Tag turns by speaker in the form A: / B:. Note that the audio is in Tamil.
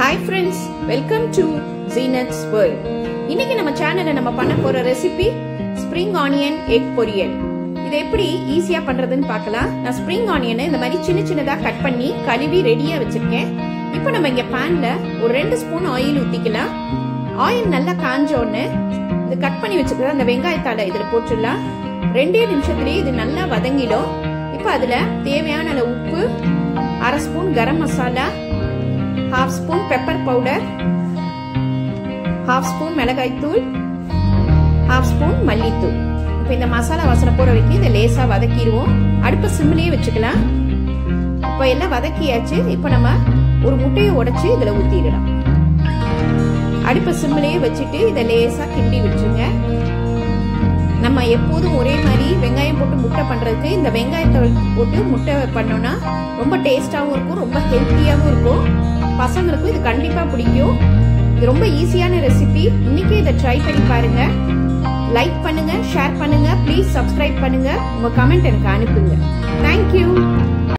A: ஹாய் ஃப்ரெண்ட்ஸ் வெல்கம் டு ஜீனட்ஸ் வேர்ல்ட் இன்னைக்கு நம்ம சேனல்ல நம்ம பண்ண போற ரெசிபி ஸ்ப்ரிங் ஆனியன் எக் பொரியல் இது எப்படி ஈஸியா பண்றதுன்னு பார்க்கலாம் நான் ஸ்ப்ரிங் ஆனியனை இந்த மாதிரி சின்ன சின்னதா கட் பண்ணி கழுவி ரெடியா வச்சிருக்கேன் இப்போ நம்ம இங்க பேன்ல ஒரு ரெண்டு ஸ்பூன் ஆயில் ஊத்திக்கலாம் ஆயில் நல்லா காஞ்ச உடனே இது கட் பண்ணி வச்சுக்கிற அந்த வெங்காயத்தால இதுல போட்டுடலாம் ரெண்டே நிமிஷத்துலயே இது நல்லா வதங்கிடும் இப்போ அதுல தேவையான அளவு உப்பு அரை spoon garam masala half spoon pepper powder half spoon மிளகாய்த்தூள் ஹாஃப் ஸ்பூன் மல்லித்தூள் இப்போ இந்த மசாலா வாசனை போற வரைக்கும் இதை லேசாக வதக்கிடுவோம் அடுப்பு சிம்லேயே வச்சுக்கலாம் இப்போ எல்லாம் வதக்கியாச்சு இப்போ நம்ம ஒரு முட்டையை உடைச்சு இதில் ஊற்றிடலாம் அடுப்பு சிம்லேயே வச்சுட்டு இதை லேசாக கிண்டி விட்டுருங்க நம்ம எப்போதும் ஒரே மாதிரி வெங்காயம் போட்டு முட்டை பண்ணுறதுக்கு இந்த வெங்காயத்தை போட்டு முட்டை பண்ணோன்னா ரொம்ப டேஸ்டாகவும் இருக்கும் ரொம்ப ஹெல்த்தியாகவும் இருக்கும் பசங்களுக்கும் இது கண்டிப்பாக பிடிக்கும் இது ரொம்ப ஈஸியான ரெசிபி இன்னைக்கு இதை ட்ரை பண்ணி பாருங்க லைக் பண்ணுங்க ஷேர் பண்ணுங்க ப்ளீஸ் சப்ஸ்கிரைப் பண்ணுங்க உங்க கமெண்ட் எனக்கு அனுப்புங்க தேங்க்யூ